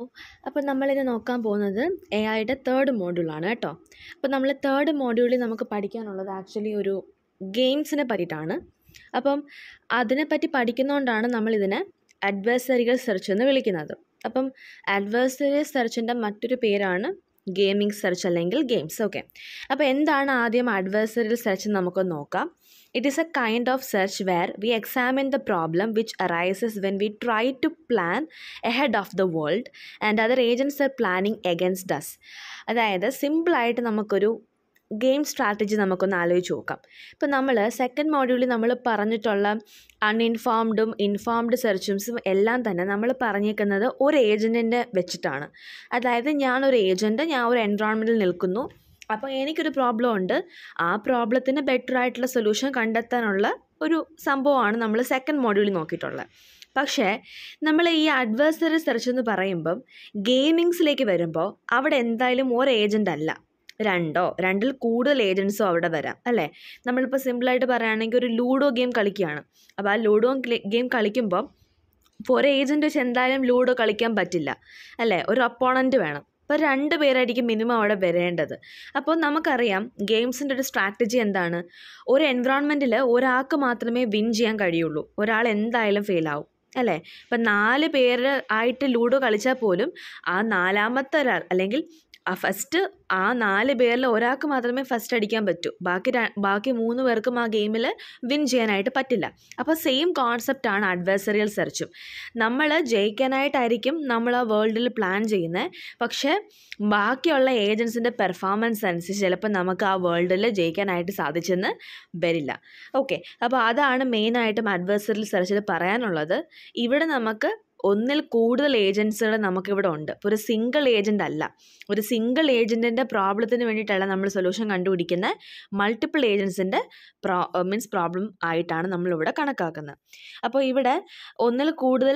അപ്പോൾ നമ്മളിത് നോക്കാൻ പോകുന്നത് എ ഐയുടെ തേർഡ് മോഡ്യൂളാണ് കേട്ടോ അപ്പോൾ നമ്മൾ തേർഡ് മോഡ്യൂളിൽ നമുക്ക് പഠിക്കാനുള്ളത് ആക്ച്വലി ഒരു ഗെയിംസിനെ പറ്റിയിട്ടാണ് അപ്പം അതിനെപ്പറ്റി പഠിക്കുന്നതുകൊണ്ടാണ് നമ്മളിതിനെ അഡ്വേഴ്സറികൾ സെർച്ച് എന്ന് വിളിക്കുന്നത് അപ്പം അഡ്വേഴ്സറി സെർച്ചിൻ്റെ മറ്റൊരു പേരാണ് ഗെയിമിംഗ് സെർച്ച് അല്ലെങ്കിൽ ഗെയിംസ് ഓക്കെ അപ്പോൾ എന്താണ് ആദ്യം അഡ്വേഴ്സറിയൽ സെർച്ച് നമുക്ക് നോക്കാം it is a kind of search where we examine the problem which arises when we try to plan ahead of the world and other agents are planning against us അതായത് സിമ്പിളായിട്ട് നമുക്കൊരു game strategy നമുക്കൊന്ന് ആലോചിച്ച് നോക്കാം ഇപ്പോൾ നമ്മൾ second മോഡ്യൂളിൽ നമ്മൾ പറഞ്ഞിട്ടുള്ള അൺഇൻഫോംഡും ഇൻഫോംഡ് സെർച്ചുംസും എല്ലാം തന്നെ നമ്മൾ പറഞ്ഞേക്കുന്നത് ഒരു ഏജൻറ്റിൻ്റെ വെച്ചിട്ടാണ് അതായത് ഞാനൊരു ഏജൻറ്റ് ഞാൻ ഒരു എൻവയോൺമെൻറ്റിൽ നിൽക്കുന്നു അപ്പോൾ എനിക്കൊരു പ്രോബ്ലം ഉണ്ട് ആ പ്രോബ്ലത്തിന് ബെറ്റർ ആയിട്ടുള്ള സൊല്യൂഷൻ കണ്ടെത്താനുള്ള ഒരു സംഭവമാണ് നമ്മൾ സെക്കൻഡ് മോഡ്യൂളിൽ നോക്കിയിട്ടുള്ളത് പക്ഷേ നമ്മൾ ഈ അഡ്വേഴ്സറി സെർച്ച് എന്ന് പറയുമ്പം ഗെയിമിങ്സിലേക്ക് വരുമ്പോൾ അവിടെ എന്തായാലും ഒരു ഏജൻ്റ് അല്ല രണ്ടോ രണ്ടിൽ കൂടുതൽ ഏജൻസോ അവിടെ വരാം അല്ലേ നമ്മളിപ്പോൾ സിമ്പിളായിട്ട് പറയുകയാണെങ്കിൽ ഒരു ലൂഡോ ഗെയിം കളിക്കുകയാണ് അപ്പോൾ ആ ലൂഡോ ഗെയിം കളിക്കുമ്പോൾ ഇപ്പോൾ ഒരു ഏജൻറ്റ് വെച്ച് എന്തായാലും ലൂഡോ കളിക്കാൻ പറ്റില്ല അല്ലേ ഒരു അപ്പോണൻറ്റ് വേണം അപ്പോൾ രണ്ട് പേരായിരിക്കും മിനിമം അവിടെ വരേണ്ടത് അപ്പോൾ നമുക്കറിയാം ഗെയിംസിൻ്റെ ഒരു സ്ട്രാറ്റജി എന്താണ് ഒരു എൻവറോൺമെൻറ്റിൽ ഒരാൾക്ക് മാത്രമേ വിൻ ചെയ്യാൻ കഴിയുള്ളൂ ഒരാൾ എന്തായാലും ഫെയിൽ ആവും അല്ലേ ഇപ്പം നാല് പേര് ആയിട്ട് ലൂഡോ കളിച്ചാൽ പോലും ആ നാലാമത്തെ ഒരാൾ അല്ലെങ്കിൽ ആ ഫസ്റ്റ് ആ നാല് പേരിൽ ഒരാൾക്ക് മാത്രമേ ഫസ്റ്റ് അടിക്കാൻ പറ്റൂ ബാക്കി ബാക്കി മൂന്ന് പേർക്കും ആ ഗെയിമിൽ വിൻ ചെയ്യാനായിട്ട് പറ്റില്ല അപ്പോൾ സെയിം കോൺസെപ്റ്റാണ് അഡ്വേഴ്സറിയൽ സെർച്ചും നമ്മൾ ജയിക്കാനായിട്ടായിരിക്കും നമ്മൾ ആ വേൾഡിൽ പ്ലാൻ ചെയ്യുന്നത് പക്ഷേ ബാക്കിയുള്ള ഏജൻസിൻ്റെ പെർഫോമൻസ് അനുസരിച്ച് ചിലപ്പോൾ നമുക്ക് ആ വേൾഡിൽ ജയിക്കാനായിട്ട് സാധിച്ചെന്ന് വരില്ല ഓക്കെ അപ്പോൾ അതാണ് മെയിനായിട്ടും അഡ്വേഴ്സറിയൽ സെർച്ചിൽ പറയാനുള്ളത് ഇവിടെ നമുക്ക് ഒന്നിൽ കൂടുതൽ ഏജൻസുകൾ നമുക്കിവിടെ ഉണ്ട് ഇപ്പോൾ ഒരു സിംഗിൾ ഏജൻ്റ് അല്ല ഒരു സിംഗിൾ ഏജൻറ്റിൻ്റെ പ്രോബ്ലത്തിന് വേണ്ടിയിട്ടല്ല നമ്മൾ സൊല്യൂഷൻ കണ്ടുപിടിക്കുന്നത് മൾട്ടിപ്പിൾ ഏജൻസിൻ്റെ പ്രോ മീൻസ് പ്രോബ്ലം ആയിട്ടാണ് നമ്മളിവിടെ കണക്കാക്കുന്നത് അപ്പോൾ ഇവിടെ ഒന്നിൽ കൂടുതൽ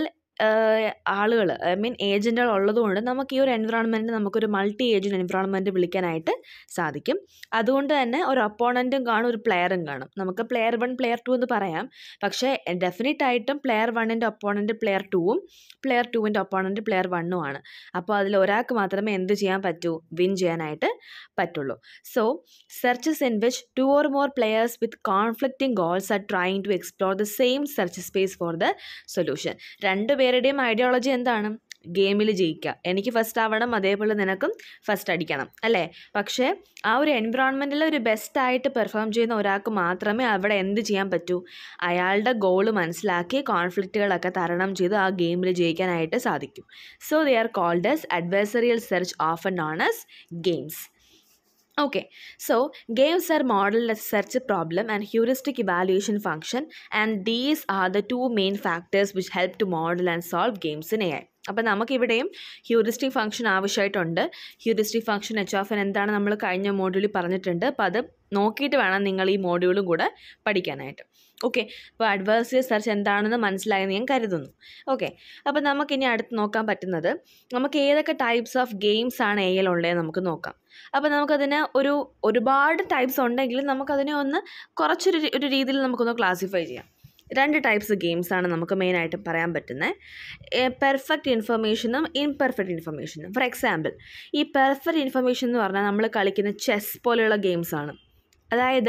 ആളുകൾ ഐ മീൻ ഏജൻറ്റുകൾ ഉള്ളതുകൊണ്ട് നമുക്ക് ഈ ഒരു എൻവറോൺമെൻറ്റ് നമുക്കൊരു മൾട്ടി ഏജൻറ്റ് എൻവറോൺമെൻറ്റ് വിളിക്കാനായിട്ട് സാധിക്കും അതുകൊണ്ട് തന്നെ ഒരു അപ്പോണൻറ്റും കാണും ഒരു പ്ലെയറും കാണും നമുക്ക് പ്ലെയർ വൺ പ്ലെയർ ടു എന്ന് പറയാം പക്ഷേ ഡെഫിനറ്റ് ആയിട്ടും പ്ലെയർ വണ്ണിൻ്റെ ഒപ്പോണൻറ്റ് പ്ലെയർ ടുവും പ്ലെയർ ടുവിൻ്റെ ഒപ്പോണൻറ്റ് പ്ലെയർ വണ്ണും ആണ് അപ്പോൾ അതിൽ ഒരാൾക്ക് മാത്രമേ എന്ത് ചെയ്യാൻ പറ്റൂ വിൻ ചെയ്യാനായിട്ട് പറ്റുള്ളൂ so searches in which two or more players with conflicting goals are trying to explore the same search space for the solution രണ്ട് പേരുടെയും ഐഡിയോളജി എന്താണ് ഗെയിമിൽ ജയിക്കുക എനിക്ക് ഫസ്റ്റ് ആവണം അതേപോലെ നിനക്കും ഫസ്റ്റ് അടിക്കണം അല്ലേ പക്ഷേ ആ ഒരു എൻവിറോൺമെൻറ്റിൽ ഒരു ബെസ്റ്റായിട്ട് പെർഫോം ചെയ്യുന്ന ഒരാൾക്ക് മാത്രമേ അവിടെ എന്ത് ചെയ്യാൻ പറ്റൂ അയാളുടെ ഗോൾ മനസ്സിലാക്കി കോൺഫ്ലിക്റ്റുകളൊക്കെ തരണം ചെയ്ത് ആ ഗെയിമിൽ ജയിക്കാനായിട്ട് സാധിക്കും so they are called as adversarial search often known as games Okay, so games are modeled as search problem and heuristic evaluation function, and these are the two main factors which help to model and solve games in AI. അപ്പോൾ നമുക്കിവിടെയും heuristic function ആവശ്യമായിട്ടുണ്ട് heuristic function H of N എന്താണ് നമ്മൾ കഴിഞ്ഞ മോഡ്യൂളിൽ പറഞ്ഞിട്ടുണ്ട് അപ്പോൾ അത് നോക്കിയിട്ട് വേണം നിങ്ങൾ ഈ മോഡ്യൂളും കൂടെ പഠിക്കാനായിട്ട് ഓക്കെ അപ്പോൾ അഡ്വേഴ്സറി സെർച്ച് എന്താണെന്ന് മനസ്സിലായെന്ന് ഞാൻ കരുതുന്നു ഓക്കെ അപ്പോൾ നമുക്കിനി അടുത്ത് നോക്കാൻ പറ്റുന്നത് നമുക്ക് ഏതൊക്കെ ടൈപ്സ് ഓഫ് ഗെയിംസ് ആണ് എ എൽ ഉള്ളത് നമുക്ക് നോക്കാം അപ്പോൾ നമുക്കതിന് ഒരു ഒരുപാട് ടൈപ്സ് ഉണ്ടെങ്കിലും നമുക്കതിനെ ഒന്ന് കുറച്ചൊരു ഒരു രീതിയിൽ നമുക്കൊന്ന് ക്ലാസിഫൈ ചെയ്യാം രണ്ട് ടൈപ്സ് ഗെയിംസ് ആണ് നമുക്ക് മെയിനായിട്ട് പറയാൻ പറ്റുന്നത് പെർഫെക്റ്റ് ഇൻഫർമേഷനും ഇംപെർഫെക്റ്റ് ഇൻഫർമേഷനും ഫോർ എക്സാമ്പിൾ ഈ പെർഫെക്റ്റ് ഇൻഫർമേഷൻ എന്ന് പറഞ്ഞാൽ നമ്മൾ കളിക്കുന്ന ചെസ് പോലെയുള്ള ഗെയിംസാണ് അതായത്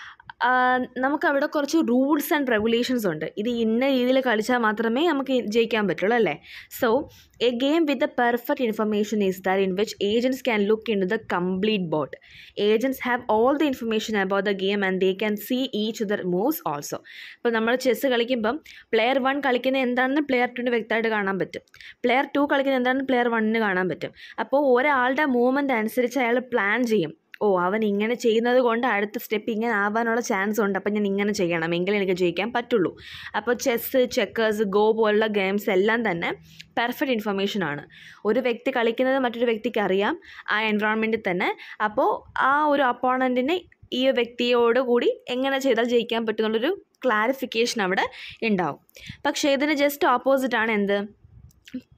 നമുക്കവിടെ കുറച്ച് റൂൾസ് ആൻഡ് റെഗുലേഷൻസ് ഉണ്ട് ഇത് ഇന്ന രീതിയിൽ കളിച്ചാൽ മാത്രമേ നമുക്ക് ജയിക്കാൻ പറ്റുള്ളൂ അല്ലേ so a game with a perfect information is that in which agents can look in to the complete board agents have all the information about the game and they can see each other moves also ഇപ്പോൾ നമ്മൾ chess കളിക്കുമ്പം player one കളിക്കുന്നത് എന്താണെന്ന് player ടുവിന് വ്യക്തമായിട്ട് കാണാൻ പറ്റും player to കളിക്കുന്നത് എന്താണെന്ന് പ്ലെയർ വണ്ണിന് കാണാൻ പറ്റും അപ്പോൾ ഒരാളുടെ മൂവ്മെൻറ്റ് അനുസരിച്ച് അയാൾ പ്ലാൻ ചെയ്യും ഓ അവൻ ഇങ്ങനെ ചെയ്യുന്നത് കൊണ്ട് അടുത്ത സ്റ്റെപ്പ് ഇങ്ങനെ ആവാനുള്ള ചാൻസ് ഉണ്ട് അപ്പം ഞാൻ ഇങ്ങനെ ചെയ്യണം എങ്കിലേ എനിക്ക് ജയിക്കാൻ പറ്റുള്ളൂ അപ്പോൾ ചെസ്സ് ചെക്കേഴ്സ് ഗോ പോലുള്ള ഗെയിംസ് എല്ലാം തന്നെ പെർഫെക്റ്റ് ഇൻഫർമേഷൻ ആണ് ഒരു വ്യക്തി കളിക്കുന്നത് മറ്റൊരു വ്യക്തിക്ക് അറിയാം ആ എൻവറോൺമെൻറ്റിൽ തന്നെ അപ്പോൾ ആ ഒരു അപ്പോണൻറ്റിനെ ഈ വ്യക്തിയോട് കൂടി എങ്ങനെ ചെയ്താൽ ജയിക്കാൻ പറ്റുന്നുള്ളൊരു ക്ലാരിഫിക്കേഷൻ അവിടെ ഉണ്ടാവും പക്ഷേ ഇതിന് ജസ്റ്റ് ഓപ്പോസിറ്റ് ആണ് എന്ത്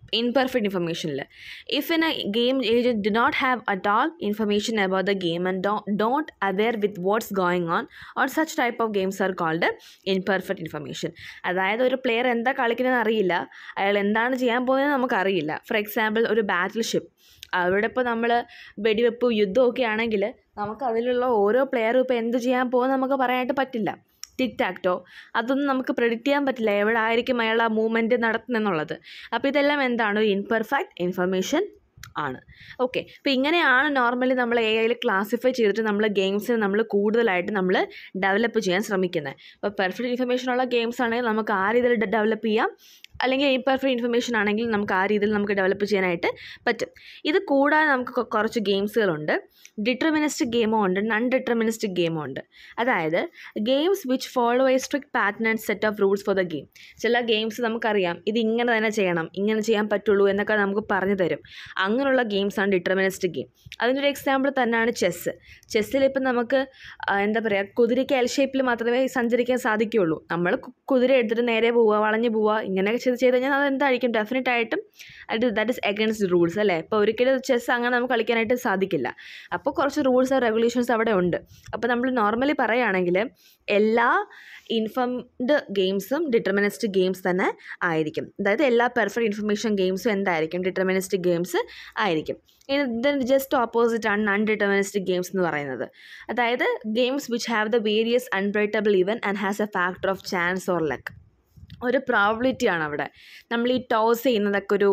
imperfect information if in a game agent do not have at all information about the game and don't, don't aware with what's going on or such type of games are called imperfect information അതായത് ഒരു player എന്താ കളിക്കുന്നതെന്ന് അറിയില്ല അയാൾ എന്താണ് ചെയ്യാൻ പോകുന്നത് നമുക്കറിയില്ല for example ഒരു ബാറ്റിൽ ഷിപ്പ് അവിടെ ഇപ്പോൾ നമ്മൾ വെടിവെപ്പ് യുദ്ധമൊക്കെ ആണെങ്കിൽ നമുക്ക് അതിലുള്ള ഓരോ പ്ലെയറും ഇപ്പോൾ എന്ത് ചെയ്യാൻ പോകുന്നത് നമുക്ക് പറയാനായിട്ട് പറ്റില്ല ടിക് ടാക്ടോ അതൊന്നും നമുക്ക് പ്രെഡിക്റ്റ് ചെയ്യാൻ പറ്റില്ല എവിടെ ആയിരിക്കും അയാൾ ആ മൂവ്മെൻറ്റ് നടത്തുന്നെന്നുള്ളത് അപ്പോൾ ഇതെല്ലാം എന്താണ് ഒരു ഇൻപെർഫെക്റ്റ് ഇൻഫർമേഷൻ ആണ് ഓക്കെ അപ്പോൾ ഇങ്ങനെയാണ് നോർമലി നമ്മൾ എ ഐയിൽ ക്ലാസിഫൈ ചെയ്തിട്ട് നമ്മൾ ഗെയിംസിന് നമ്മൾ കൂടുതലായിട്ട് നമ്മൾ ഡെവലപ്പ് ചെയ്യാൻ ശ്രമിക്കുന്നത് അപ്പോൾ പെർഫെക്റ്റ് ഇൻഫർമേഷൻ ഉള്ള ഗെയിംസ് ആണെങ്കിൽ നമുക്ക് ആ രീതിയിൽ ഡെവലപ്പ് ചെയ്യാം അല്ലെങ്കിൽ ഇംപെർഫെക്റ്റ് ഇൻഫർമേഷൻ ആണെങ്കിൽ നമുക്ക് ആ രീതിയിൽ നമുക്ക് ഡെവലപ്പ് ചെയ്യാനായിട്ട് പറ്റും ഇത് കൂടാതെ നമുക്ക് കൊ- കുറച്ച് ഗെയിംസുകളുണ്ട് ഡിറ്റർമിനിസ്റ്റിക് ഗെയിമും ഉണ്ട് നൺ ഡിറ്റർമിനിസ്റ്റിക് ഗെയിമും ഉണ്ട് അതായത് games which follow a strict pattern and set of rules for the game ചില ഗെയിംസ് നമുക്കറിയാം ഇത് ഇങ്ങനെ തന്നെ ചെയ്യണം ഇങ്ങനെ ചെയ്യാൻ പറ്റുള്ളൂ എന്നൊക്കെ നമുക്ക് പറഞ്ഞു തരും അങ്ങനെയുള്ള ഗെയിംസാണ് ഡിറ്റർമിനിസ്റ്റിക് ഗെയിം അതിൻ്റെ ഒരു എക്സാമ്പിൾ തന്നെയാണ് ചെസ്സ് ചെസ്സിൽ ഇപ്പം നമുക്ക് ആ, എന്താ പറയുക കുതിരയ്ക്ക് എൽ ഷേപ്പിൽ മാത്രമേ സഞ്ചരിക്കാൻ സാധിക്കുകയുള്ളൂ നമ്മൾ കു- കുതിര എടുത്തിട്ട് നേരെ പോവുക വളഞ്ഞു പോവുക ഇങ്ങനെയൊക്കെ ചെയ്ത് ചെയ്ത് കഴിഞ്ഞാൽ അത് എന്തായിരിക്കും ഡെഫിനറ്റ് ആയിട്ടും അത് ദാറ്റ് ഇസ് എഗൻസ്റ്റ് റൂൾസ് അല്ലേ ഇപ്പോൾ ഒരിക്കലും ചെസ്സ് അങ്ങനെ നമുക്ക് കളിക്കാനായിട്ട് സാധിക്കില്ല അപ്പോൾ കുറച്ച് റൂൾസ് ആൻഡ് റെഗുലേഷൻസ് അവിടെ ഉണ്ട് അപ്പോൾ നമ്മൾ നോർമലി പറയുകയാണെങ്കിൽ എല്ലാ ഇൻഫംഡ് ഗെയിംസും ഡിറ്റർമിനിസ്റ്റിക് ഗെയിംസ് തന്നെ ആയിരിക്കും അതായത് എല്ലാ പെർഫെക്റ്റ് ഇൻഫർമേഷൻ ഗെയിംസും എന്തായിരിക്കും ഡിറ്റർമിനിസ്റ്റിക് ഗെയിംസ് ആയിരിക്കും ഇനി ഇതിന് ജസ്റ്റ് ഓപ്പോസിറ്റ് ആണ് നൺ ഡിറ്റർമിനിസ്റ്റിക് ഗെയിംസ് എന്ന് പറയുന്നത് അതായത് games which have the various unpredictable ഇവൻ and has a factor of chance or luck ഒരു പ്രോബിലിറ്റി ആണ് അവിടെ നമ്മൾ ഈ ടോസ് ചെയ്യുന്നതൊക്കെ ഒരു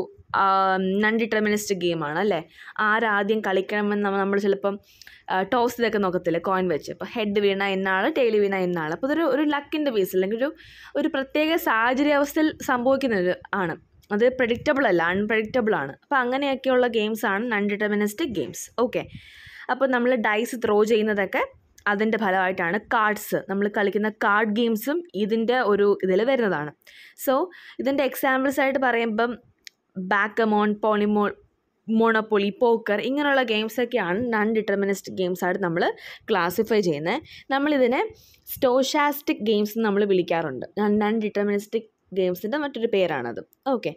നൺ ഡിറ്റർമിനിസ്റ്റിക് ഗെയിമാണ് അല്ലേ ആരാദ്യം കളിക്കണമെന്ന് നമ്മൾ നമ്മൾ ചിലപ്പം ടോസ് ഇതൊക്കെ നോക്കത്തില്ലേ കോയിൻ വെച്ച് അപ്പോൾ ഹെഡ് വീണ എന്നാൾ ടെയിൽ വീണ എന്നാൾ അപ്പോൾ ഇതൊരു ഒരു ലക്കിൻ്റെ ബേസ് അല്ലെങ്കിൽ ഒരു ഒരു പ്രത്യേക സാഹചര്യാവസ്ഥയിൽ സംഭവിക്കുന്നത് ആണ് അത് പ്രഡിക്റ്റബിൾ അല്ല അൺപ്രഡിക്റ്റബിൾ ആണ് അപ്പോൾ അങ്ങനെയൊക്കെയുള്ള ഗെയിംസ് ആണ് നൺ ഡിറ്റർമിനിസ്റ്റിക് ഗെയിംസ് ഓക്കെ അപ്പോൾ നമ്മൾ ഡൈസ് ത്രോ ചെയ്യുന്നതൊക്കെ അതിൻ്റെ ഫലമായിട്ടാണ് കാർഡ്സ് നമ്മൾ കളിക്കുന്ന കാർഡ് ഗെയിംസും ഇതിൻ്റെ ഒരു ഇതിൽ വരുന്നതാണ് സോ ഇതിൻ്റെ എക്സാമ്പിൾസ് ആയിട്ട് പറയുമ്പം ബാക്കമോൺ പോണിമോ മോണപ്പൊളി പോക്കർ ഇങ്ങനെയുള്ള ഗെയിംസൊക്കെയാണ് നൺ ഡിറ്റർമിനിസ്റ്റിക് ഗെയിംസ് ആയിട്ട് നമ്മൾ ക്ലാസിഫൈ ചെയ്യുന്നത് നമ്മളിതിനെ സ്റ്റോഷാസ്റ്റിക് ഗെയിംസ് എന്ന് നമ്മൾ വിളിക്കാറുണ്ട് നൺ ഡിറ്റർമിനിസ്റ്റിക് ഗെയിംസിൻ്റെ മറ്റൊരു പേരാണത് ഓക്കെ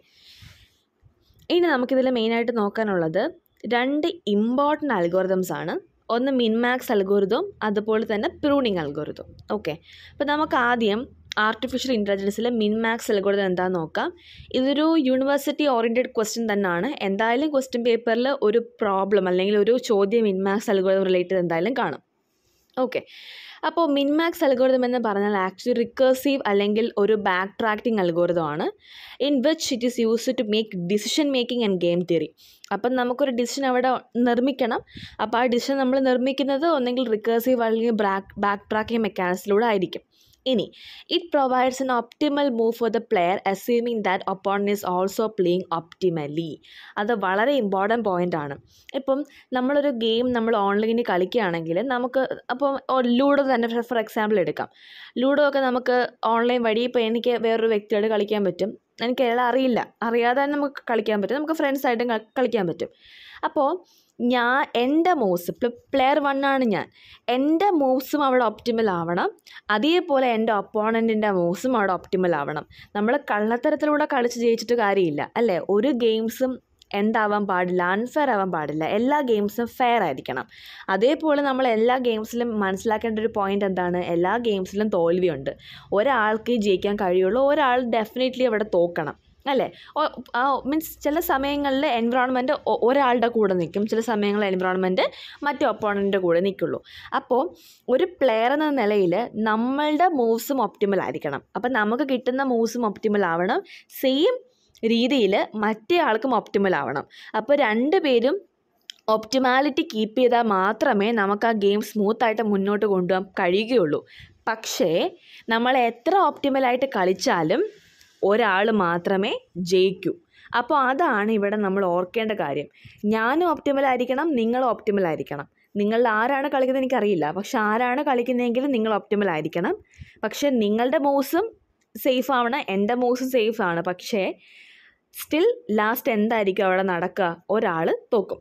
ഇനി നമുക്കിതിൽ മെയിനായിട്ട് നോക്കാനുള്ളത് രണ്ട് ഇമ്പോർട്ടൻ്റ് അൽഗോറിതംസ് ആണ് ഒന്ന് മിൻമാക്സ് അൽഗോറിതം അതുപോലെ തന്നെ പ്രൂണിങ് അൽഗോറിതം ഓക്കെ അപ്പോൾ നമുക്ക് ആദ്യം ആർട്ടിഫിഷ്യൽ ഇൻ്റലിജൻസിലെ മിൻമാക്സ് അൽഗോറിതം എന്താണെന്ന് നോക്കാം ഇതൊരു യൂണിവേഴ്സിറ്റി ഓറിയൻറ്റഡ് ക്വസ്റ്റ്യൻ തന്നെയാണ് എന്തായാലും ക്വസ്റ്റ്യൻ പേപ്പറിൽ ഒരു പ്രോബ്ലം അല്ലെങ്കിൽ ഒരു ചോദ്യം മിൻമാക്സ് അൽഗോറിതം റിലേറ്റഡ് എന്തായാലും കാണും ഓക്കെ അപ്പോൾ മിൻമാക്സ് അൽഗോറിതം എന്ന് പറഞ്ഞാൽ ആക്ച്വലി റിക്കേഴ്സീവ് അല്ലെങ്കിൽ ഒരു ബാക്ക് ട്രാക്റ്റിംഗ് അൽഗോറിതം ആണ് in which it is use to make decision making and game theory അപ്പം നമുക്കൊരു ഡിസിഷൻ അവിടെ നിർമ്മിക്കണം അപ്പോൾ ആ ഡിസിഷൻ നമ്മൾ നിർമ്മിക്കുന്നത് ഒന്നെങ്കിൽ റിക്കേഴ്സീവ് അല്ലെങ്കിൽ ബാക്ക് ബാക്ക് ട്രാക്കിംഗ് മെക്കാനിക്സിലൂടെ ആയിരിക്കും ഇനി it provides an optimal move for the player assuming that opponent is also playing optimally അത് വളരെ ഇമ്പോർട്ടൻറ്റ് പോയിൻ്റ് ആണ് ഇപ്പം നമ്മളൊരു ഗെയിം നമ്മൾ ഓൺലൈനിൽ കളിക്കുകയാണെങ്കിൽ നമുക്ക് അപ്പം ലൂഡോ തന്നെ ഫോർ എക്സാമ്പിൾ എടുക്കാം ലൂഡോ ഒക്കെ നമുക്ക് ഓൺലൈൻ വഴി ഇപ്പോൾ എനിക്ക് വേറൊരു വ്യക്തിയോട് കളിക്കാൻ പറ്റും എനിക്ക് അയാളെ അറിയില്ല അറിയാതെ തന്നെ നമുക്ക് കളിക്കാൻ പറ്റും നമുക്ക് ഫ്രണ്ട്സായിട്ടും കളിക്കാൻ പറ്റും അപ്പോൾ ഞാൻ എൻ്റെ മൂവ്സ് പ്ലെയർ വൺ ആണ് ഞാൻ എൻ്റെ മൂവ്സും അവിടെ ഒപ്റ്റിമൽ ആവണം അതേപോലെ എൻ്റെ ഒപ്പോണൻറ്റിൻ്റെ മൂവ്സും അവിടെ ഒപ്റ്റിമൽ ആവണം നമ്മൾ കള്ളത്തരത്തിലൂടെ കളിച്ച് ജയിച്ചിട്ട് കാര്യമില്ല അല്ലേ ഒരു ഗെയിംസും എന്താവാൻ പാടില്ല അൺഫെയർ ആവാൻ പാടില്ല എല്ലാ ഗെയിംസും ഫെയർ ആയിരിക്കണം അതേപോലെ നമ്മൾ എല്ലാ ഗെയിംസിലും മനസ്സിലാക്കേണ്ട ഒരു പോയിന്റ് എന്താണ് എല്ലാ ഗെയിംസിലും തോൽവിയുണ്ട് ഒരാൾക്ക് ജയിക്കാൻ കഴിയുള്ളൂ ഒരാൾ ഡെഫിനറ്റ്ലി അവിടെ തോക്കണം അല്ലേ മീൻസ് ചില സമയങ്ങളിൽ എൻവിറോൺമെൻറ്റ് ഒരാളുടെ കൂടെ നിൽക്കും ചില സമയങ്ങളിൽ എൻവിറോൺമെൻറ്റ് മറ്റേ ഒപ്പോണൻറ്റിൻ്റെ കൂടെ നിൽക്കുള്ളൂ അപ്പോൾ ഒരു പ്ലെയർ എന്ന നിലയിൽ നമ്മളുടെ മൂവ്സും ഒപ്റ്റിമൽ ആയിരിക്കണം അപ്പം നമുക്ക് കിട്ടുന്ന മൂവ്സും ഒപ്റ്റിമൽ ആവണം സെയിം രീതിയിൽ മറ്റേ ആൾക്കും ഒപ്റ്റിമൽ ആവണം അപ്പോൾ രണ്ട് പേരും ഒപ്റ്റിമാലിറ്റി കീപ്പ് ചെയ്താൽ മാത്രമേ നമുക്ക് ആ ഗെയിം സ്മൂത്തായിട്ട് മുന്നോട്ട് കൊണ്ടുപോകാൻ കഴിയുകയുള്ളൂ പക്ഷേ നമ്മൾ എത്ര ഒപ്റ്റിമലായിട്ട് കളിച്ചാലും ഒരാൾ മാത്രമേ ജയിക്കൂ അപ്പോൾ അതാണ് ഇവിടെ നമ്മൾ ഓർക്കേണ്ട കാര്യം ഞാനും ഒപ്റ്റിമൽ ആയിരിക്കണം നിങ്ങളും ഒപ്റ്റിമൽ ആയിരിക്കണം നിങ്ങൾ ആരാണ് കളിക്കുന്നത് എനിക്കറിയില്ല പക്ഷെ ആരാണ് കളിക്കുന്നതെങ്കിൽ നിങ്ങൾ ഒപ്റ്റിമൽ ആയിരിക്കണം പക്ഷെ നിങ്ങളുടെ മൂവ്സും സേഫ് ആവണം എൻ്റെ മൂവ്സും സേഫ് ആണ് പക്ഷേ സ്റ്റിൽ ലാസ്റ്റ് എന്തായിരിക്കും അവിടെ നടക്കുക ഒരാൾ തോക്കും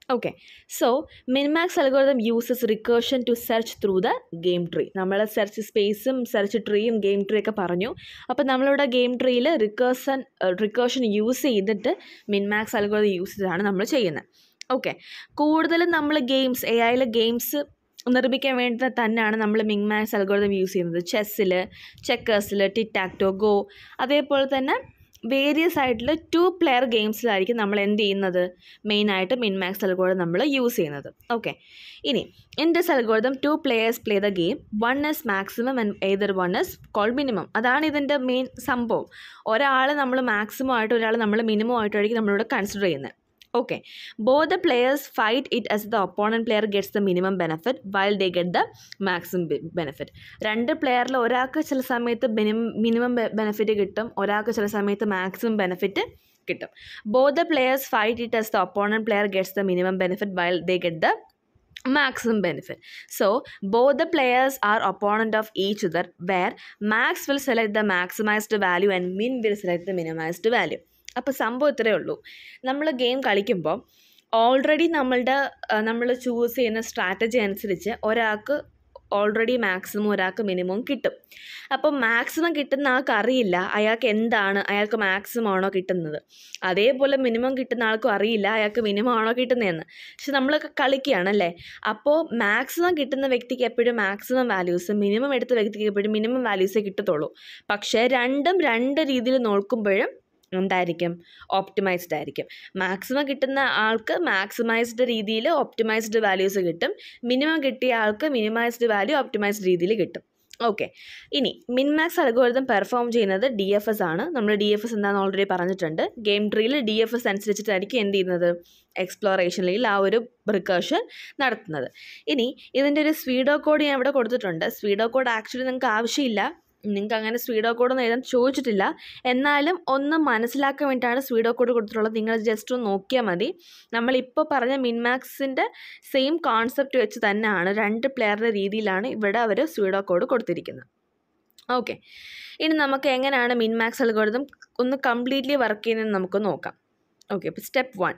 okay so minimax algorithm uses recursion to search through the game tree നമ്മൾ സെർച്ച് സ്പേസും സെർച്ച് ട്രീയും ഗെയിം ട്രീ ഒക്കെ പറഞ്ഞു അപ്പോൾ നമ്മളിവിടെ ഗെയിം ട്രീയിൽ റിക്കേഴ്സൺ റിക്കേർഷൻ യൂസ് ചെയ്തിട്ട് മിൻമാക്സ് അൽഗോരിതം യൂസ് ചെയ്താണ് നമ്മൾ ചെയ്യുന്നത് ഓക്കെ കൂടുതലും നമ്മൾ ഗെയിംസ് എ ഐയിൽ ഗെയിംസ് നിർമ്മിക്കാൻ വേണ്ടി തന്നെയാണ് നമ്മൾ മിങ്മാക്സ് അൽഗോരിതം യൂസ് ചെയ്യുന്നത് ചെസ്സിൽ ചെക്കേഴ്സിൽ ടിറ്റാക്ടോ ഗോ അതേപോലെ തന്നെ വേരിയസ് ആയിട്ടുള്ള ടു പ്ലെയർ ഗെയിംസിലായിരിക്കും നമ്മൾ എന്ത് ചെയ്യുന്നത് മെയിനായിട്ട് മിൻമാക്സ് അൽഗോരിതം നമ്മൾ യൂസ് ചെയ്യുന്നത് ഓക്കെ ഇനി in this algorithm two players play the game one is maximum and other one is call minimum അതാണ് ഇതിൻ്റെ മെയിൻ സംഭവം ഒരാൾ നമ്മൾ മാക്സിമം ആയിട്ട് ഒരാൾ നമ്മൾ മിനിമം ആയിട്ടായിരിക്കും നമ്മളിവിടെ കൺസിഡർ ചെയ്യുന്നത് okay both the players fight it as the opponent player gets the minimum benefit while they get the maximum benefit രണ്ട് പ്ലെയറിൽ ഒരാൾക്ക് ചില സമയത്ത് മിനിമം മിനിമം ബെനഫിറ്റ് കിട്ടും ഒരാൾക്ക് ചില സമയത്ത് മാക്സിമം ബെനഫിറ്റ് കിട്ടും both the players fight it as the opponent player gets the minimum benefit while they get the maximum benefit. So, both the players are opponent of each other where max will select the maximized value and min will select the minimized value. അപ്പോൾ സംഭവം ഇത്രയേ ഉള്ളൂ നമ്മൾ game കളിക്കുമ്പോൾ already നമ്മളുടെ നമ്മൾ choose ചെയ്യുന്ന strategy അനുസരിച്ച് ഒരാൾക്ക് ഓൾറെഡി മാക്സിമം ഒരാൾക്ക് മിനിമം കിട്ടും അപ്പോൾ മാക്സിമം കിട്ടുന്ന ആൾക്ക് അറിയില്ല അയാൾക്ക് എന്താണ് അയാൾക്ക് മാക്സിമം ആണോ കിട്ടുന്നത് അതേപോലെ മിനിമം കിട്ടുന്ന ആൾക്കും അറിയില്ല അയാൾക്ക് മിനിമം ആണോ കിട്ടുന്നതെന്ന് പക്ഷെ നമ്മളൊക്കെ കളിക്കുകയാണല്ലേ അപ്പോൾ മാക്സിമം കിട്ടുന്ന വ്യക്തിക്ക് എപ്പോഴും മാക്സിമം വാല്യൂസ് മിനിമം എടുത്ത വ്യക്തിക്ക് എപ്പോഴും മിനിമം വാല്യൂസേ കിട്ടത്തുള്ളൂ പക്ഷേ രണ്ടും രണ്ട് രീതിയിൽ നോക്കുമ്പോഴും എന്തായിരിക്കും ഓപ്റ്റിമൈസ്ഡ് ആയിരിക്കും മാക്സിമം കിട്ടുന്ന ആൾക്ക് മാക്സിമൈസ്ഡ് രീതിയിൽ ഓപ്റ്റിമൈസ്ഡ് വാല്യൂസ് കിട്ടും മിനിമം കിട്ടിയ ആൾക്ക് മിനിമൈസ്ഡ് വാല്യൂ ഓപ്റ്റിമൈസ്ഡ് രീതിയിൽ കിട്ടും ഓക്കെ ഇനി മിൻമാക്സ് അൽഗോരിതം പെർഫോം ചെയ്യുന്നത് ഡി എഫ് എസ് ആണ് നമ്മൾ ഡി എഫ് എസ് എന്താണെന്ന് ഓൾറെഡി പറഞ്ഞിട്ടുണ്ട് ഗെയിം ട്രീയിൽ ഡി എഫ് എസ് അനുസരിച്ചിട്ടായിരിക്കും എന്ത് ചെയ്യുന്നത് എക്സ്പ്ലോറേഷനിൽ ആ ഒരു റിക്കേർഷൻ നടത്തുന്നത് ഇനി ഇതിൻ്റെ ഒരു സ്വീഡോ കോഡ് ഞാൻ ഇവിടെ കൊടുത്തിട്ടുണ്ട് സ്വീഡോ കോഡ് ആക്ച്വലി നിങ്ങൾക്ക് ആവശ്യമില്ല നിങ്ങൾക്ക് അങ്ങനെ സ്വീഡോ കോഡൊന്നും എഴുതാൻ ചോദിച്ചിട്ടില്ല എന്നാലും ഒന്ന് മനസ്സിലാക്കാൻ വേണ്ടിയിട്ടാണ് സ്വീഡോ കോഡ് കൊടുത്തിട്ടുള്ളത് നിങ്ങൾ ജസ്റ്റ് ഒന്ന് നോക്കിയാൽ മതി നമ്മളിപ്പോൾ പറഞ്ഞ മിൻമാക്സിൻ്റെ സെയിം കോൺസെപ്റ്റ് വെച്ച് തന്നെയാണ് രണ്ട് പ്ലെയറുടെ രീതിയിലാണ് ഇവിടെ അവർ സ്വീഡോ കോഡ് കൊടുത്തിരിക്കുന്നത് ഓക്കെ ഇനി നമുക്ക് എങ്ങനെയാണ് മിൻമാക്സ് അൽഗോരിതം ഒന്ന് കംപ്ലീറ്റ്ലി വർക്ക് ചെയ്യുന്നത് നമുക്ക് നോക്കാം ഓക്കെ അപ്പോൾ സ്റ്റെപ്പ് വൺ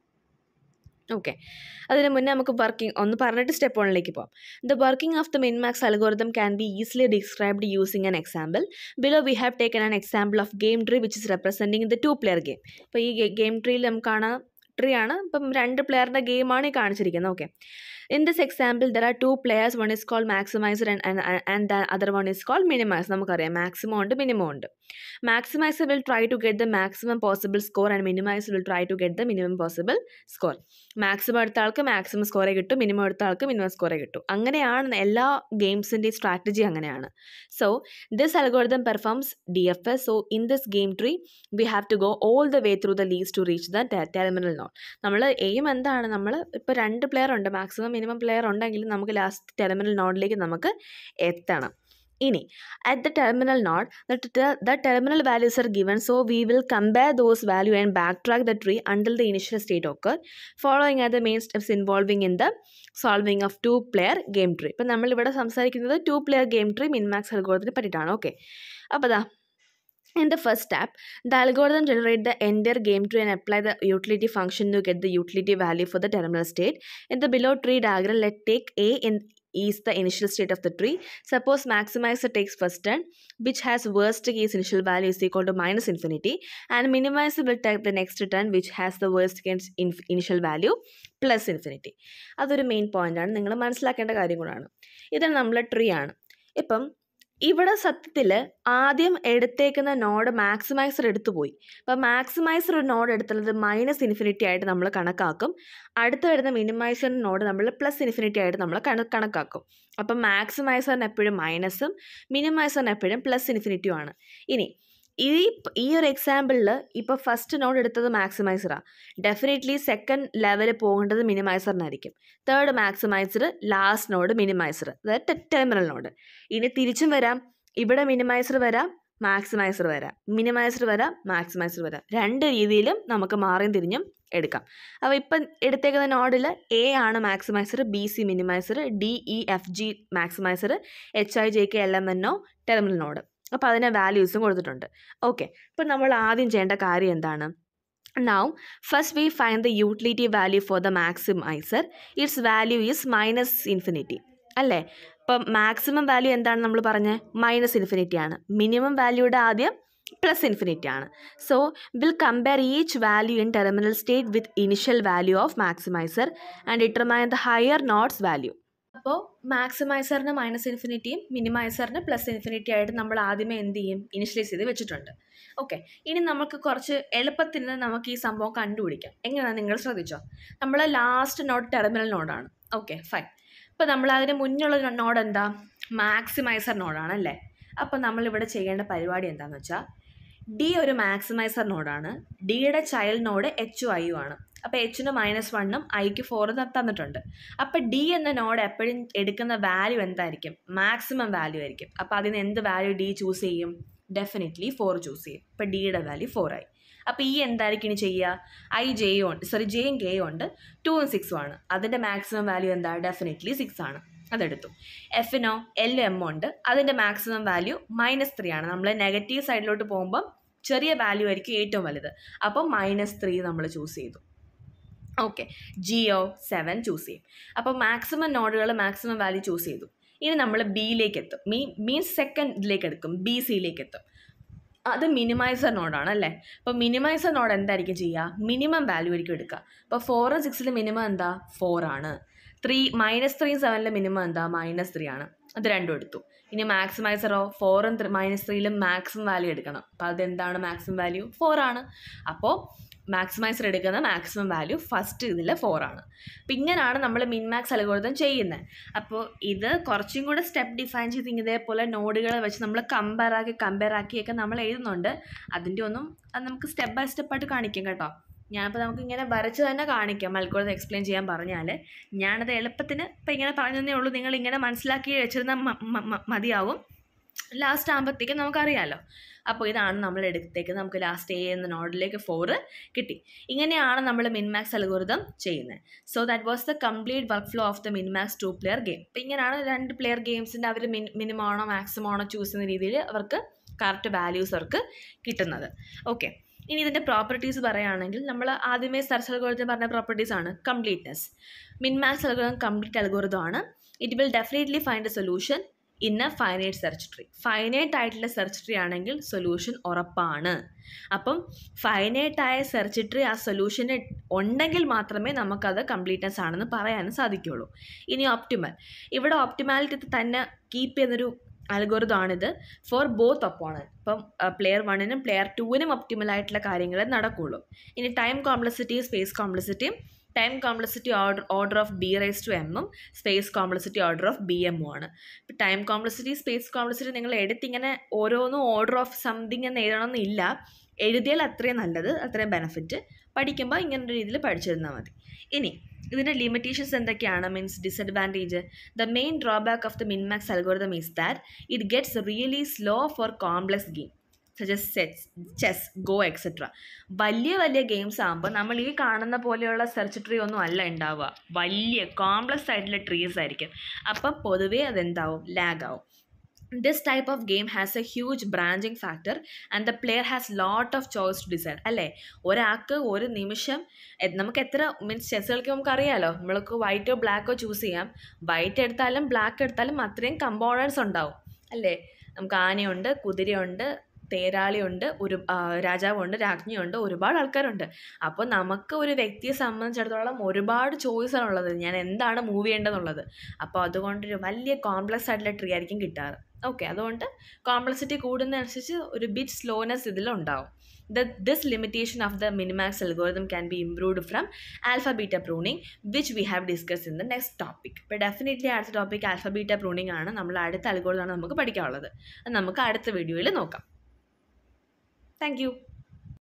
ഓക്കെ അതിന് മുന്നേ നമുക്ക് വർക്കിംഗ് ഒന്ന് പറഞ്ഞിട്ട് സ്റ്റെപ്പ് വണ്ണിലേക്ക് പോകാം the working of the minmax algorithm can be easily described using an example below we have taken an example of game tree which is representing the two player game ഇപ്പോൾ ഈ game ട്രീയിൽ നമുക്ക് കാണാം tree ആണ് ഇപ്പം രണ്ട് പ്ലെയറിൻ്റെ ഗെയിമാണ് ഈ കാണിച്ചിരിക്കുന്നത് okay in this example there are two players one is call maximizer and the other one is call minimize നമുക്കറിയാം മാക്സിമം ഉണ്ട് മിനിമം ഉണ്ട് maximizer will try to get the maximum possible score and minimizer will try to get the minimum possible score maximum എടുത്ത ആൾക്ക് maximum സ്കോറേ കിട്ടും minimum എടുത്ത ആൾക്ക് minimum സ്കോറേ കിട്ടും അങ്ങനെയാണ് എല്ലാ ഗെയിംസിൻ്റെയും സ്ട്രാറ്റജി അങ്ങനെയാണ് so this algorithm performs D F S so in this game tree we have to go all the way through the leaves to reach the terminal node നമ്മൾ aim എന്താണ് നമ്മൾ ഇപ്പോൾ രണ്ട് പ്ലെയർ ഉണ്ട് മാക്സിമം മിനിമം പ്ലെയർ ഉണ്ടെങ്കിൽ നമുക്ക് last terminal നോഡിലേക്ക് നമുക്ക് എത്തണം ഇനി at the terminal node the terminal values are given so we will compare those value and back track the tree until the initial state occur following are the main steps involving in the solving of two player game tree ഇപ്പം നമ്മളിവിടെ സംസാരിക്കുന്നത് two player game tree minmax അൽഗോറിതത്തിനെ പറ്റിയിട്ടാണ് okay അപ്പോൾ ദാ In the first step, the algorithm generate the entire game tree and apply the utility function to get the utility value for the terminal state. In the below tree diagram, let take A in is the initial state of the tree. Suppose maximizer takes first turn, which has worst case initial value is equal to minus infinity, and minimizer will take the next turn, which has the worst case in- initial value plus infinity അതൊരു main പോയിൻ്റാണ് നിങ്ങൾ മനസ്സിലാക്കേണ്ട കാര്യം കൂടാണ് ഇത് നമ്മളെ tree ആണ് ഇപ്പം ഇവിടെ സത്യത്തിൽ ആദ്യം എടുത്തേക്കുന്ന നോഡ് മാക്സിമൈസർ എടുത്തു പോയി അപ്പം മാക്സിമൈസർ ഒരു നോഡ് എടുത്തുള്ളത് മൈനസ് ഇൻഫിനിറ്റി ആയിട്ട് നമ്മൾ കണക്കാക്കും അടുത്ത് വരുന്ന മിനിമൈസർ നോഡ് നമ്മൾ പ്ലസ് ഇൻഫിനിറ്റി ആയിട്ട് നമ്മൾ കണ കണക്കാക്കും അപ്പം മാക്സിമൈസറിന് എപ്പോഴും മൈനസും മിനിമൈസറിന് എപ്പോഴും പ്ലസ് ഇൻഫിനിറ്റിയും ആണ് ഇനി ഈ ഈ ഒരു എക്സാമ്പിളിൽ ഇപ്പോൾ ഫസ്റ്റ് നോഡ് എടുത്തത് മാക്സിമൈസറാണ് ഡെഫിനറ്റ്ലി സെക്കൻഡ് ലെവൽ പോകേണ്ടത് മിനിമൈസറിനായിരിക്കും third maximizer last node minimizer അതായത് ടെർമിനൽ നോഡ് ഇനി തിരിച്ചും വരാം ഇവിടെ മിനിമൈസർ വരാം മാക്സിമൈസർ വരാം മിനിമൈസർ വരാം മാക്സിമൈസർ വരാം രണ്ട് രീതിയിലും നമുക്ക് മാറിയും തിരിഞ്ഞും എടുക്കാം അപ്പോൾ ഇപ്പം എടുത്തേക്കുന്ന നോഡിൽ എ ആണ് maximizer B C minimizer D E F G maximizer H I J K L M N O terminal node അപ്പോൾ അതിന് വാല്യൂസും കൊടുത്തിട്ടുണ്ട് ഓക്കെ ഇപ്പം നമ്മൾ ആദ്യം ചെയ്യേണ്ട കാര്യം എന്താണ് Now, first we find the utility value for the maximizer. Its value is minus infinity. അല്ലേ ഇപ്പം മാക്സിമം വാല്യൂ എന്താണ് നമ്മൾ പറഞ്ഞത് മൈനസ് ഇൻഫിനിറ്റി ആണ് മിനിമം വാല്യൂയുടെ ആദ്യം പ്ലസ് ഇൻഫിനിറ്റി ആണ് so will compare each value in terminal state with initial value of maximizer and determine the higher nodes value അപ്പോൾ മാക്സിമൈസറിന് മൈനസ് ഇൻഫിനിറ്റിയും മിനിമൈസറിന് പ്ലസ് ഇൻഫിനിറ്റി ആയിട്ട് നമ്മൾ ആദ്യമേ എന്ത് ചെയ്യും ഇനിഷ്യലൈസ് ചെയ്ത് വെച്ചിട്ടുണ്ട് ഓക്കെ ഇനി നമുക്ക് കുറച്ച് എളുപ്പത്തിന് നമുക്ക് ഈ സംഭവം കണ്ടുപിടിക്കാം എങ്ങനെയാണ് നിങ്ങൾ ശ്രദ്ധിച്ചോ നമ്മൾ ലാസ്റ്റ് നോട്ട് ടെർമിനൽ നോഡാണ് ഓക്കെ ഫൈൻ ഇപ്പോൾ നമ്മൾ അതിന് മുന്നുള്ള നോഡ് എന്താ മാക്സിമൈസർ നോഡാണ് അല്ലേ അപ്പോൾ നമ്മളിവിടെ ചെയ്യേണ്ട പരിപാടി എന്താണെന്ന് വെച്ചാൽ ഡി ഒരു മാക്സിമൈസർ നോഡാണ് ഡിയുടെ ചൈൽഡ് നോഡ് എച്ചും ഐയും ആണ് അപ്പോൾ എച്ചിന് മൈനസ് വണ്ണും ഐക്ക് ഫോറും തന്നിട്ടുണ്ട് അപ്പോൾ ഡി എന്ന നോഡ് എപ്പോഴും എടുക്കുന്ന വാല്യൂ എന്തായിരിക്കും മാക്സിമം വാല്യൂ ആയിരിക്കും അപ്പോൾ അതിന് എന്ത് വാല്യൂ ഡി ചൂസ് ചെയ്യും ഡെഫിനറ്റ്ലി ഫോർ ചൂസ് ചെയ്യും ഇപ്പോൾ ഡിയുടെ വാല്യൂ ഫോർ ആയി അപ്പോൾ ഈ എന്തായിരിക്കും ഇനി ചെയ്യുക ഐ ജെയും ഉണ്ട് സോറി ജെയും കെയും ഉണ്ട് ടൂവും സിക്സും ആണ് അതിൻ്റെ മാക്സിമം വാല്യൂ എന്താ ഡെഫിനറ്റ്ലി സിക്സ് ആണ് അതെടുത്തു എഫിനോ എൽ എം ഉണ്ട് അതിൻ്റെ മാക്സിമം വാല്യൂ മൈനസ് ത്രീ ആണ് നമ്മൾ നെഗറ്റീവ് സൈഡിലോട്ട് പോകുമ്പം ചെറിയ വാല്യൂ ആയിരിക്കും ഏറ്റവും വലുത് അപ്പോൾ മൈനസ് ത്രീ നമ്മൾ ചൂസ് ചെയ്തു ഓക്കെ ജിയോ സെവൻ ചൂസ് ചെയ്യും അപ്പോൾ മാക്സിമം നോഡുകൾ മാക്സിമം വാല്യൂ ചൂസ് ചെയ്തു ഇനി നമ്മൾ ബിയിലേക്ക് എത്തും മീ മീൻസ് സെക്കൻഡ് ഇതിലേക്ക് എടുക്കും ബി സിയിലേക്ക് എത്തും അത് മിനിമൈസർ നോഡാണ് അല്ലേ അപ്പോൾ മിനിമൈസർ നോഡ് എന്തായിരിക്കും ചെയ്യുക മിനിമം വാല്യൂ ആയിരിക്കും എടുക്കുക അപ്പോൾ ഫോറും സിക്സിൽ മിനിമം എന്താ ഫോർ ആണ് ത്രീ മൈനസ് ത്രീ സെവനിലെ മിനിമം എന്താ മൈനസ് ത്രീ ആണ് അത് രണ്ടും എടുത്തു ഇനി മാക്സിമൈസറോ ഫോറും ത്രീ മൈനസ് ത്രീയിലും മാക്സിമം വാല്യൂ എടുക്കണം അപ്പോൾ അതെന്താണ് മാക്സിമം വാല്യൂ ഫോർ ആണ് അപ്പോൾ മാക്സിമൈസർ എടുക്കുന്ന മാക്സിമം വാല്യൂ ഫസ്റ്റ് ഇതിൽ ഫോർ ആണ് അപ്പം ഇങ്ങനെയാണ് നമ്മൾ മിൻമാക്സ് അൽഗോരിതം ചെയ്യുന്നത് അപ്പോൾ ഇത് കുറച്ചും കൂടെ സ്റ്റെപ്പ് ഡിഫൈൻ ചെയ്ത് ഇതേപോലെ നോഡുകൾ വെച്ച് നമ്മൾ കമ്പയർ ആക്കി കമ്പയർ ആക്കിയൊക്കെ നമ്മൾ എഴുതുന്നുണ്ട് അതിൻ്റെ ഒന്നും അത് നമുക്ക് സ്റ്റെപ്പ് ബൈ സ്റ്റെപ്പ് ആയിട്ട് കാണിക്കാം കേട്ടോ ഞാനിപ്പോൾ നമുക്ക് ഇങ്ങനെ വരച്ച് തന്നെ കാണിക്കാം അൽഗോരിതം എക്സ്പ്ലെയിൻ ചെയ്യാൻ പറഞ്ഞാൽ ഞാനത് എളുപ്പത്തിന് ഇപ്പം ഇങ്ങനെ പറഞ്ഞതേ ഉള്ളൂ നിങ്ങൾ ഇങ്ങനെ മനസ്സിലാക്കി വെച്ചിരുന്ന മതിയാവും ലാസ്റ്റ് ആകുമ്പോഴത്തേക്കും നമുക്കറിയാമല്ലോ അപ്പോൾ ഇതാണ് നമ്മൾ എടുത്തേക്ക് നമുക്ക് ലാസ്റ്റ് എ എന്ന നോഡിലേക്ക് ഫോറ് കിട്ടി ഇങ്ങനെയാണ് നമ്മൾ മിൻമാക്സ് അൽഗോരിതം ചെയ്യുന്നത് so that was the complete work flow of the minmax two player game അപ്പോൾ ഇങ്ങനെയാണ് രണ്ട് പ്ലെയർ ഗെയിംസിൻ്റെ അവർ മിൻ മിനിമം ആണോ മാക്സിമം ആണോ ചൂസ് ചെയ്യുന്ന രീതിയിൽ അവർക്ക് കറക്റ്റ് വാല്യൂസ് അവർക്ക് കിട്ടുന്നത് ഓക്കെ ഇനി ഇതിൻ്റെ പ്രോപ്പർട്ടീസ് പറയുകയാണെങ്കിൽ നമ്മൾ ആദ്യമേ സെർച്ച് അൽഗോരിതം പറഞ്ഞ പ്രോപ്പർട്ടീസ് ആണ് completeness minmax algorithm complete algorithm ആണ് it will definitely find a solution in a finite search tree finite ആയിട്ടുള്ള സെർച്ച് ട്രീ ആണെങ്കിൽ സൊല്യൂഷൻ ഉറപ്പാണ് അപ്പം ഫൈനൈറ്റ് ആയ സെർച്ച് ട്രീ ആ സൊല്യൂഷന് ഉണ്ടെങ്കിൽ മാത്രമേ നമുക്കത് കംപ്ലീറ്റ്നെസ് ആണെന്ന് പറയാനും സാധിക്കുകയുള്ളൂ ഇനി ഓപ്റ്റിമൽ ഇവിടെ ഓപ്റ്റിമാലിറ്റി തന്നെ കീപ്പ് ചെയ്യുന്നൊരു അൽഗോറിതമാണിത് ഫോർ ബോത്ത് ഒപ്പോണൻറ്റ് ഇപ്പം പ്ലെയർ വണ്ണിനും പ്ലെയർ ടുവിനും ഒപ്റ്റിമൽ ആയിട്ടുള്ള കാര്യങ്ങൾ നടക്കുകയുള്ളൂ ഇനി ടൈം കോംപ്ലക്സിറ്റിയും സ്പേസ് കോംപ്ലക്സിറ്റിയും time complexity order order of D raise to എമ്മും space complexity order of B എമ്മും ആണ് ഇപ്പോൾ ടൈം കോംപ്ലക്സിറ്റി സ്പേസ് കോംപ്ലക്സിറ്റി നിങ്ങൾ എടുത്തിങ്ങനെ ഓരോന്നും ഓർഡർ ഓഫ് സംതിങ് എന്ന് എഴുതണമെന്നില്ല എഴുതിയാൽ അത്രയും നല്ലത് അത്രയും ബെനിഫിറ്റ് പഠിക്കുമ്പോൾ ഇങ്ങനൊരു രീതിയിൽ പഠിച്ചിരുന്നാൽ മതി ഇനി ഇതിൻ്റെ ലിമിറ്റേഷൻസ് എന്തൊക്കെയാണ് means disadvantage the main drawback of the minmax algorithm is that it gets really slow for complex game such as sets chess go et cetera വലിയ വലിയ ഗെയിംസ് ആകുമ്പോൾ നമ്മൾ ഈ കാണുന്ന പോലെയുള്ള സെർച്ച് ട്രീ ഒന്നും അല്ല ഉണ്ടാവുക വലിയ കോംപ്ലക്സ് ആയിട്ടുള്ള ട്രീസ് ആയിരിക്കും അപ്പം പൊതുവേ അതെന്താവും ലാഗ് ആവും this type of game has a huge branching factor and the player has lot of choice to decide അല്ലേ ഒരാൾക്ക് ഒരു നിമിഷം നമുക്ക് എത്ര മീൻസ് ചെസ് കളിക്കുമ്പോൾ നമുക്ക് അറിയാമല്ലോ നമ്മൾക്ക് വൈറ്റോ ബ്ലാക്കോ ചൂസ് ചെയ്യാം വൈറ്റ് എടുത്താലും ബ്ലാക്ക് എടുത്താലും അത്രയും കമ്പോണൻസ് ഉണ്ടാവും അല്ലേ നമുക്ക് ആനയുണ്ട് കുതിരയുണ്ട് തേരാളിയുണ്ട് ഒരു രാജാവുണ്ട് രാജ്ഞിയുണ്ട് ഒരുപാട് ആൾക്കാരുണ്ട് അപ്പോൾ നമുക്ക് ഒരു വ്യക്തിയെ സംബന്ധിച്ചിടത്തോളം ഒരുപാട് ചോയ്സാണുള്ളത് ഞാൻ എന്താണ് മൂവ് ചെയ്യേണ്ടതെന്നുള്ളത് അപ്പോൾ അതുകൊണ്ടൊരു വലിയ കോംപ്ലക്സ് ആയിട്ടുള്ള ട്രീ ആയിരിക്കും കിട്ടാറ് ഓക്കെ അതുകൊണ്ട് കോംപ്ലക്സിറ്റി കൂടുന്നതനുസരിച്ച് ഒരു ബിറ്റ് സ്ലോനെസ് ഇതിലുണ്ടാവും The, this limitation of the minimax algorithm can be improved from alpha beta pruning which we have discussed in the next topic അപ്പോൾ ഡെഫിനറ്റ്ലി അടുത്ത ടോപ്പിക് ആൽഫ ബീറ്റ പ്രൂണിംഗ് ആണ് നമ്മൾ അടുത്ത അൽഗോറിതമാണ് നമുക്ക് പഠിക്കാനുള്ളത് അത് നമുക്ക് അടുത്ത വീഡിയോയിൽ നോക്കാം താങ്ക് യു